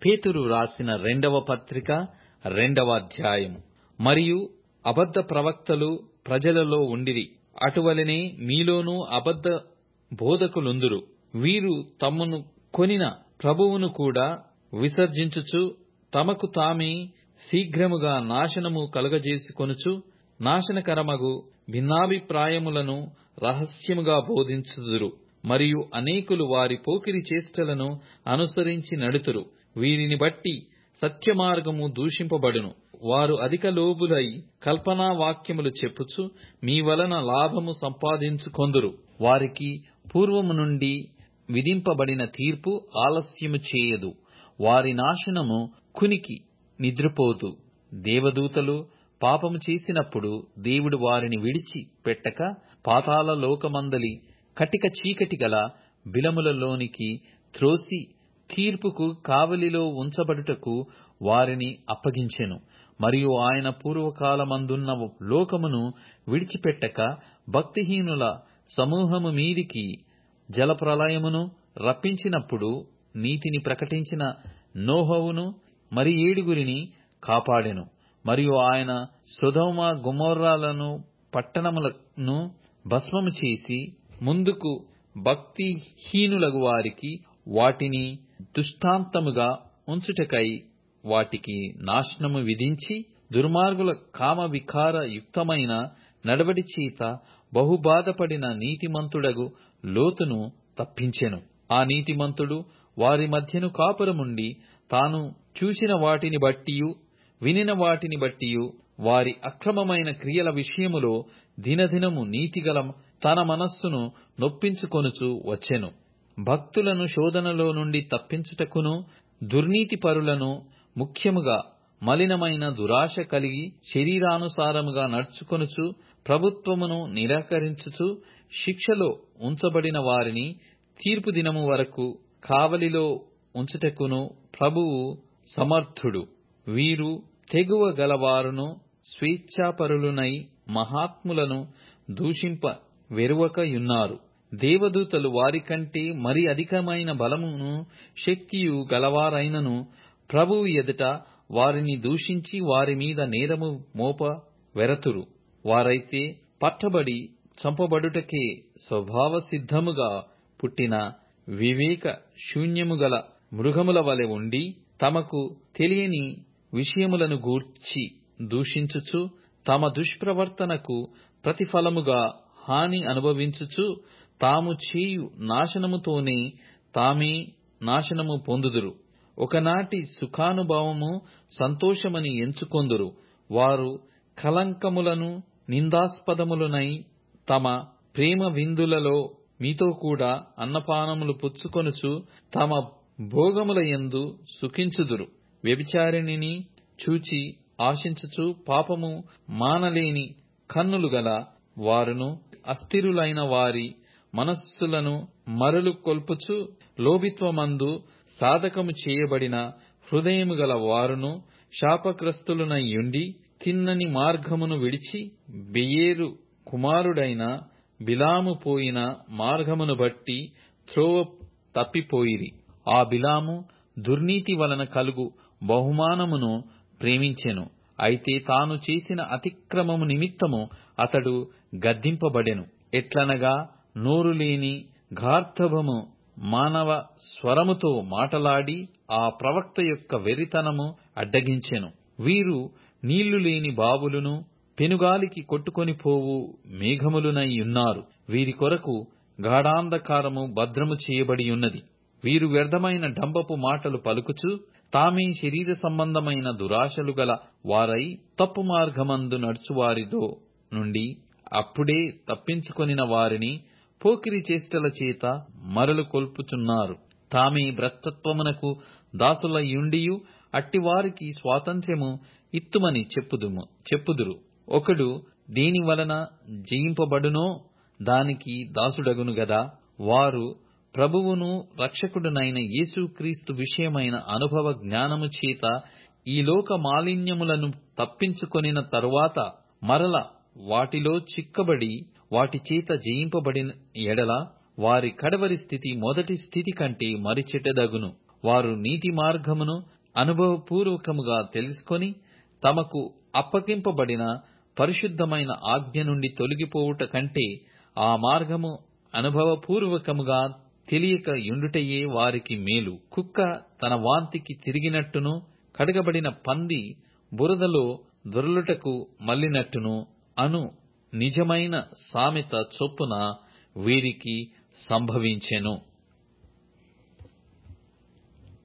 పేతురు రాసిన రెండవ పత్రిక రెండవ అధ్యాయము మరియు అబద్ధ ప్రవక్తలు ప్రజలలో ఉండిరి అటువలనే మీలోనూ అబద్ధ బోధకులుందురు వీరు తమను కొనిన ప్రభువును కూడా విసర్జించుచు తమకు తామే శీఘ్రముగా నాశనము కలుగజేసుకొనుచు నాశనకరమగు భిన్నాభిప్రాయములను రహస్యముగా బోధించుదురు మరియు అనేకులు వారి పోకిరి చేష్టలను అనుసరించి నడుతురు వీరిని బట్టి సత్యమార్గము దూషింపబడును వారు అధిక లోబులై కల్పనా వాక్యములు చెప్పుచు మీ వలన లాభము సంపాదించుకొందురు వారికి పూర్వము నుండి విధింపబడిన తీర్పు ఆలస్యము చేయదు వారి నాశనము కునికి నిద్రపోదు దేవదూతలు పాపము చేసినప్పుడు దేవుడు వారిని విడిచి పెట్టక పాతాళ లోకమందలి కటిక చీకటి గల బిలములలోనికి త్రోసి తీర్పుకు కావలిలో ఉంచబడుటకు వారిని అప్పగించెను మరియు ఆయన పూర్వకాలమందున్న లోకమును విడిచిపెట్టక భక్తిహీనుల సమూహము మీదికి జలప్రలయమును రప్పించినప్పుడు నీతిని ప్రకటించిన నోహవును మరి ఏడుగురిని కాపాడెను మరియు ఆయన సొదొమ గొమొర్రాలను పట్టణములను భస్మము చేసి ముందుకు భక్తిహీనులగు వారికి వాటిని దృష్టాంతముగా ఉంచుటకై వాటికి నాశనము విధించి దుర్మార్గుల కామ వికార యుక్తమైన నడవడి చేత బహుబాధపడిన నీతిమంతుడగు లోతును తప్పించెను ఆ నీతిమంతుడు వారి మధ్యను కాపురముండి తాను చూసిన వాటిని బట్టియు వినిన వాటిని బట్టియు వారి అక్రమమైన క్రియల విషయములో దినదినము నీతిగల తన మనస్సును నొప్పించుకొనుచు వచ్చెను భక్తులను శోధనలో నుండి తప్పించుటకును దుర్నీతి పరులను ముఖ్యముగా మలినమైన దురాశ కలిగి శరీరానుసారముగా నడుచుకొనుచు ప్రభుత్వమును నిరాకరించుచు శిక్షలో ఉంచబడిన వారిని తీర్పు దినము వరకు కావలిలో ఉంచుటకును ప్రభువు సమర్థుడు వీరు తెగువ గలవారును స్వేచ్ఛాపరులునై మహాత్ములను దూషింప వెరువకయున్నారు దేవదూతలు వారికంటే మరి అధికమైన బలమును శక్తియు గలవారైనను ప్రభువు ఎదుట వారిని దూషించి వారి మీద నేరము మోప వెరతురు వారైతే పట్టబడి చంపబడుటకే స్వభావ సిద్ధముగా పుట్టిన వివేక శూన్యము గల మృగముల వలె ఉండి తమకు తెలియని విషయములను గూర్చి దూషించుచు తమ దుష్ప్రవర్తనకు ప్రతిఫలముగా హాని అనుభవించుచు తాము చేయు నాశనముతోనే తామే నాశనము పొందుదురు ఒకనాటి సుఖానుభవము సంతోషమని ఎంచుకొందురు వారు కలంకములను నిందాస్పదములనై తమ ప్రేమ విందులలో మీతో కూడా అన్నపానములు పుచ్చుకొనుచు తమ భోగముల యందు సుఖించుదురు వ్యభిచారిణిని చూచి ఆశించుచు పాపము మానలేని కన్నులు గల వారును అస్థిరులైన వారి మనస్సులను మరలు కొల్పుచు లోభిత్వమందు సాధకము చేయబడిన హృదయము గల వారును శాపగ్రస్తులునయ్యుండి తిన్నని మార్గమును విడిచి బెయేరు కుమారుడైన బిలాము పోయిన మార్గమును బట్టి త్రోవ తప్పిపోయిరి ఆ బిలాము దుర్నీతి వలన కలుగు బహుమానమును ప్రేమించెను అయితే తాను చేసిన అతిక్రమము నిమిత్తము అతడు గద్దింపబడెను ఎట్లనగా నోరు లేని గార్ధబము మానవ స్వరముతో మాటలాడి ఆ ప్రవక్త యొక్క వెరితనము అడ్డగించెను వీరు నీళ్లు లేని బావులును పెనుగాలికి కొట్టుకొని పోవు మేఘములునై ఉన్నారు వీరి కొరకు గాఢాంధకారము భద్రము చేయబడి ఉన్నది వీరు వ్యర్థమైన డంబపు మాటలు పలుకుచు తామే శరీర సంబంధమైన దురాశలు గల వారై తప్పు మార్గమందు నడుచువారిదో నుండి అప్పుడే తప్పించుకొనిన వారిని పోకిరి చేష్టల చేత మరలు కొల్పుచున్నారు తామే భ్రష్టత్వమునకు దాసులయ్యుండియు అట్టివారికి స్వాతంత్ర్యము ఇత్తుమని చెప్పుదుము చెప్పుదురు ఒకడు దేని వలన జయింపబడునో దానికి దాసుడగును గదా వారు ప్రభువును రక్షకుడునైన యేసుక్రీస్తు విషయమైన అనుభవ జ్ఞానము చేత ఈ లోక మాలిన్యములను తప్పించుకొనిన తరువాత మరల వాటిలో చిక్కబడి వాటి చేత జయింపబడిన ఎడల వారి కడవరి స్థితి మొదటి స్థితి కంటే మరి చెడ్డదగును వారు నీతి మార్గమును అనుభవపూర్వకముగా తెలుసుకొని తమకు అప్పగింపబడిన పరిశుద్ధమైన ఆజ్ఞ నుండి తొలగిపోవుట కంటే ఆ మార్గము అనుభవపూర్వకముగా తెలియక యుండుటయే వారికి మేలు కుక్క తన వాంతికి తిరిగినట్టును కడగబడిన పంది బురదలో దొర్లుటకు మళ్ళినట్టును అను నిజమైన సామెత చొప్పున వీరికి సంభవించెను